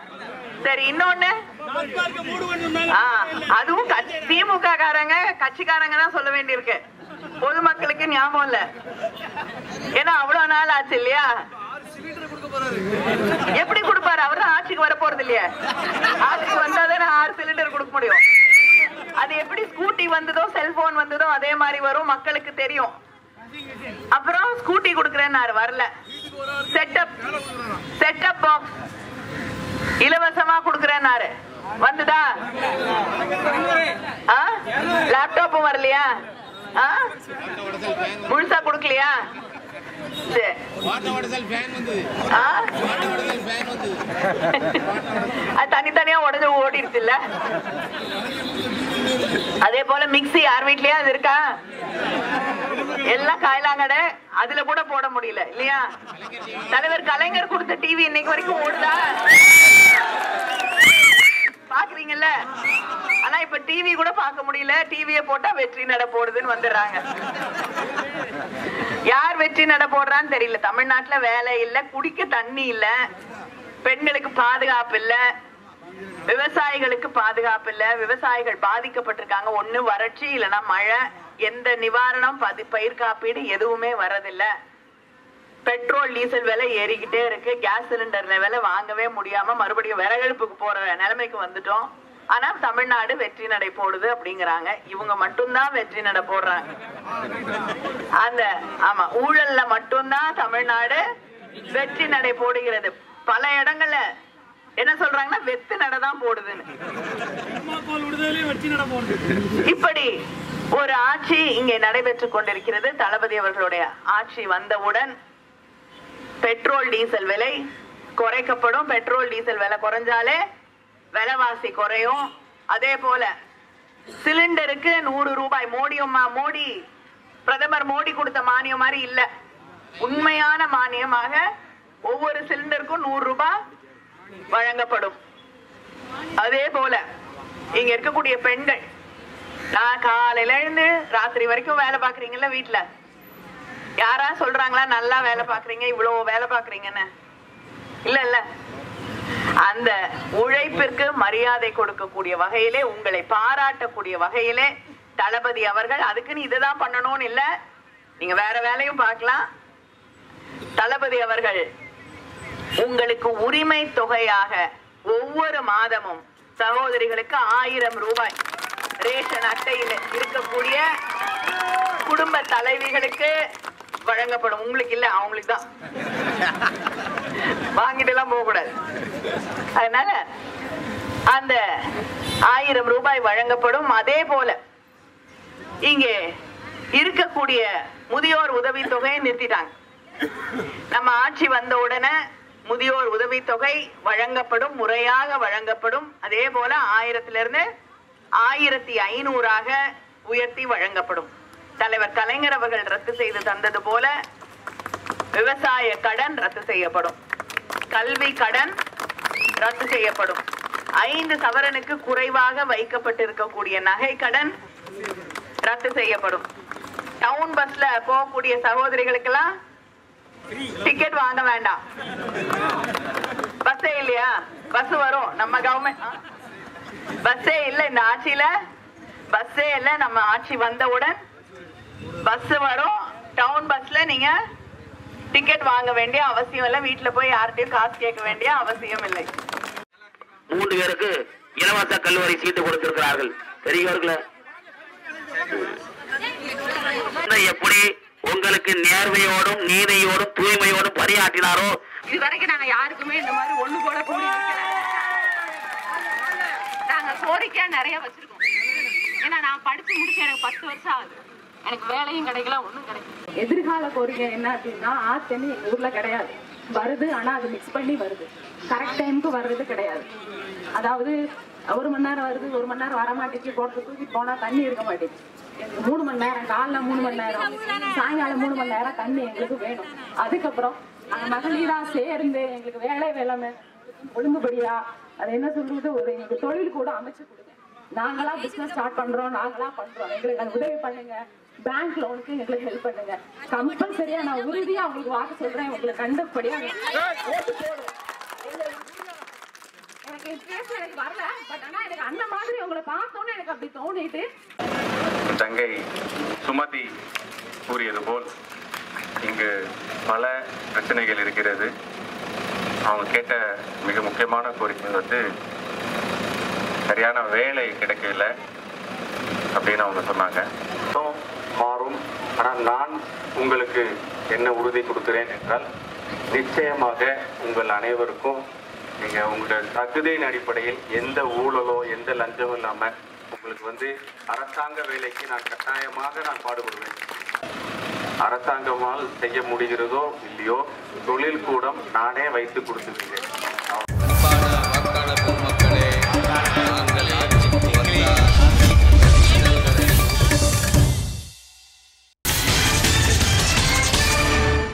சரி இன்னொன்னு ஆ, அதுவும் திமுக காரங்க கட்சிக்காரங்க தான் சொல்ல வேண்டியிருக்கு பொதுமக்களுக்கு ஞாபகம் இல்ல ஏன்னா அவ்வளவு நாள் ஆச்சு இல்லையா எப்படி கொடுப்பாரு அவரு தான் ஆட்சிக்கு வர போறது இல்லையா ஆட்சிக்கு வந்தாதான் ஆறு சிலிண்டர் கொடுக்க முடியும் அது எப்படி ஸ்கூட்டி வந்ததோ செல்போன் வந்ததோ அதே மாதிரி வரும் மக்களுக்கு தெரியும் அப்புறம் ஸ்கூட்டி கொடுக்கறேன்னாரு வரல செட்டப் செட்டப் பாக்ஸ் இலவசமா கொடுக்கறேன்னாரு வந்துதா லேப்டாப்பும் வரலையா ஆ? முழுசா கொடுக்கலையா சரி. ஆ? அது தனித்தனியா உடஞ்சு ஓடிடுச்சு இல்ல அதே போல மிக்ஸி யார் வீட்லயா அது இருக்கா எல்லாம் காயலாங்கடை அதுல கூட போட முடியல இல்லையா தலைவர் கலைஞர் கொடுத்த டிவி இன்னைக்கு வரைக்கும் ஓடுதா பாக்குறீங்கல்ல ஆனா இப்ப டிவி கூட பார்க்க முடியல டிவிய போட்டா வெற்றி நட போடுதுன்னு வந்துடுறாங்க யார் வெற்றி நட போடுறான்னு தெரியல தமிழ்நாட்டுல வேலை இல்ல குடிக்க தண்ணி இல்ல பெண்களுக்கு பாதுகாப்பு இல்ல விவசாயிகளுக்கு பாதுகாப்பு இல்ல விவசாயிகள் பாதிக்கப்பட்டிருக்காங்க ஒண்ணு வறட்சி இல்லைன்னா மழை எந்த நிவாரணம் பதி பயிர் காப்பீடு எதுவுமே வரதில்ல பெட்ரோல் டீசல் விலை ஏறிக்கிட்டே இருக்கு கேஸ் சிலிண்டர் விலை வாங்கவே முடியாம மறுபடியும் விறகடுப்புக்கு போற நிலைமைக்கு வந்துட்டோம் ஆனா தமிழ்நாடு வெற்றி நடை போடுது அப்படிங்கிறாங்க இவங்க மட்டும்தான் வெற்றி நடை போடுறாங்க அந்த ஆமா ஊழல்ல மட்டும்தான் தமிழ்நாடு வெற்றி நடை போடுகிறது பல இடங்கள்ல என்ன சொல்றாங்கன்னா வெத்து நடை தான் போடுதுன்னு இப்படி ஒரு ஆட்சி இங்கே நடைபெற்றுக் கொண்டிருக்கிறது தளபதி அவர்களுடைய ஆட்சி வந்தவுடன் பெட்ரோல் டீசல் விலை குறைக்கப்படும் பெட்ரோல் டீசல் விலை குறைஞ்சாலே விலைவாசி குறையும் அதே போல சிலிண்டருக்கு நூறு ரூபாய் மோடி அம்மா மோடி பிரதமர் மோடி கொடுத்த மானியம் மாதிரி இல்ல உண்மையான மானியமாக ஒவ்வொரு சிலிண்டருக்கும் நூறு ரூபாய் வழங்கப்படும் அதே போல இங்க இருக்கக்கூடிய பெண்கள் நான் காலையில இருந்து ராத்திரி வரைக்கும் வேலை பாக்குறீங்கல்ல வீட்டுல யாரா சொல்றாங்களா நல்லா வேலை பாக்குறீங்க இவ்வளவு வேலை பாக்குறீங்கன்னு இல்ல இல்ல அந்த உழைப்பிற்கு மரியாதை கொடுக்கக்கூடிய வகையிலே உங்களை பாராட்டக்கூடிய வகையிலே தளபதி அவர்கள் அதுக்குன்னு இதுதான் பண்ணணும்னு இல்ல நீங்க வேற வேலையும் பார்க்கலாம் தளபதி அவர்கள் உங்களுக்கு உரிமை தொகையாக ஒவ்வொரு மாதமும் சகோதரிகளுக்கு ஆயிரம் ரூபாய் ரேஷன் அட்டையில் இருக்கக்கூடிய குடும்ப தலைவிகளுக்கு வழங்கப்படும் உங்களுக்கு இல்ல அவங்களுக்கு தான் வாங்கிட்டு எல்லாம் போக கூடாது அதனால அந்த ஆயிரம் ரூபாய் வழங்கப்படும் அதே போல இங்கே இருக்கக்கூடிய முதியோர் உதவி தொகையை நிறுத்திட்டாங்க நம்ம ஆட்சி வந்த உடனே முதியோர் உதவித்தொகை வழங்கப்படும் முறையாக வழங்கப்படும் அதே போல ஆயிரத்துல இருந்து ஆயிரத்தி ஐநூறாக உயர்த்தி வழங்கப்படும் தலைவர் கலைஞர் அவர்கள் ரத்து செய்து தந்தது போல விவசாய கடன் ரத்து செய்யப்படும் கல்வி கடன் ரத்து செய்யப்படும் ஐந்து சவரனுக்கு குறைவாக வைக்கப்பட்டிருக்கக்கூடிய நகை கடன் ரத்து செய்யப்படும் டவுன் பஸ்ல போகக்கூடிய சகோதரிகளுக்கெல்லாம் டிக்கெட் வாங்க வேண்டாம் பஸ்ஸே இல்லையா பஸ் வரும் நம்ம கவர்மெண்ட் பஸ்ஸே இல்ல இந்த ஆட்சியில பஸ்ஸே இல்ல நம்ம ஆட்சி வந்தவுடன் பஸ் வரும் டவுன் பஸ்ல நீங்க டிக்கெட் வாங்க வேண்டிய அவசியம் இல்லை வீட்டுல போய் யார்கிட்டயும் காசு கேட்க வேண்டிய அவசியம் இல்லை மூன்று பேருக்கு இலவச கல்லூரி சீட்டு கொடுத்திருக்கிறார்கள் பெரியவர்களே இன்னும் எப்படி உங்களுக்கு நேர்மையோடும் நீதியோடும் தூய்மையோடும் பணியாற்றினாரோ இது வரைக்கும் நாங்க யாருக்குமே இந்த மாதிரி ஒண்ணு போல கூடி நிக்கல. நாங்க கோரிக்கையா நிறைய வச்சிருக்கோம் ஏன்னா நான் படிச்சு முடிச்சு எனக்கு பத்து வருஷம் ஆகுது எனக்கு வேலையும் கிடைக்கல ஒண்ணும் கிடைக்கல எதிர்கால கோரிக்கை என்ன அப்படின்னா ஆத்தண்ணி எங்க ஊர்ல கிடையாது வருது ஆனா அது மிக்ஸ் பண்ணி வருது கரெக்ட் டைமுக்கு வர்றது கிடையாது அதாவது ஒரு மணி நேரம் வருது ஒரு மணி நேரம் வர மாட்டேங்குது போட்டு தூக்கி போனா தண்ணி இருக்க மாட்டேங்குது எங்களுக்கு மூணு மணி நேரம் காலைல மூணு மணி நேரம் சாயங்காலம் மூணு மணி நேரம் தண்ணி எங்களுக்கு வேணும் அதுக்கப்புறம் நாங்க மகளிரா சேர்ந்து எங்களுக்கு வேலை வேலைமை ஒழுங்குபடியா அது என்ன சொல்றது ஒரு எங்களுக்கு தொழில் கூட அமைச்சு கொடுங்க நாங்களா பிசினஸ் ஸ்டார்ட் பண்றோம் நாங்களா பண்றோம் எங்களுக்கு அது உதவி பண்ணுங்க பேங்க் லோனுக்கு எங்களுக்கு ஹெல்ப் பண்ணுங்க கம்பல்சரியா நான் உறுதியா உங்களுக்கு வாக்கு சொல்றேன் உங்களுக்கு கண்டபடியா ஓட்டு போடுவோம் பேச எனக்கு வரல பட் ஆனா எனக்கு அந்த மாதிரி உங்களை பார்த்தோன்னே எனக்கு அப்படி தோணிட்டு தங்கை சுமதி கூறியது போல் இங்கு பல பிரச்சனைகள் இருக்கிறது அவங்க கேட்ட மிக முக்கியமான கோரிக்கை வந்து சரியான வேலை கிடைக்கல அப்படின்னு அவங்க சொன்னாங்க அப்புறம் மாறும் ஆனால் நான் உங்களுக்கு என்ன உறுதி கொடுக்கிறேன் என்றால் நிச்சயமாக உங்கள் அனைவருக்கும் நீங்கள் உங்களோட தகுதியின் அடிப்படையில் எந்த ஊழலோ எந்த லஞ்சமும் இல்லாமல் உங்களுக்கு வந்து அரசாங்க வேலைக்கு நான் கட்டாயமாக நான் பாடுபடுவேன் அரசாங்கமால் செய்ய முடிகிறதோ இல்லையோ தொழில் கூடம் நானே வைத்து கொடுத்துருக்கேன்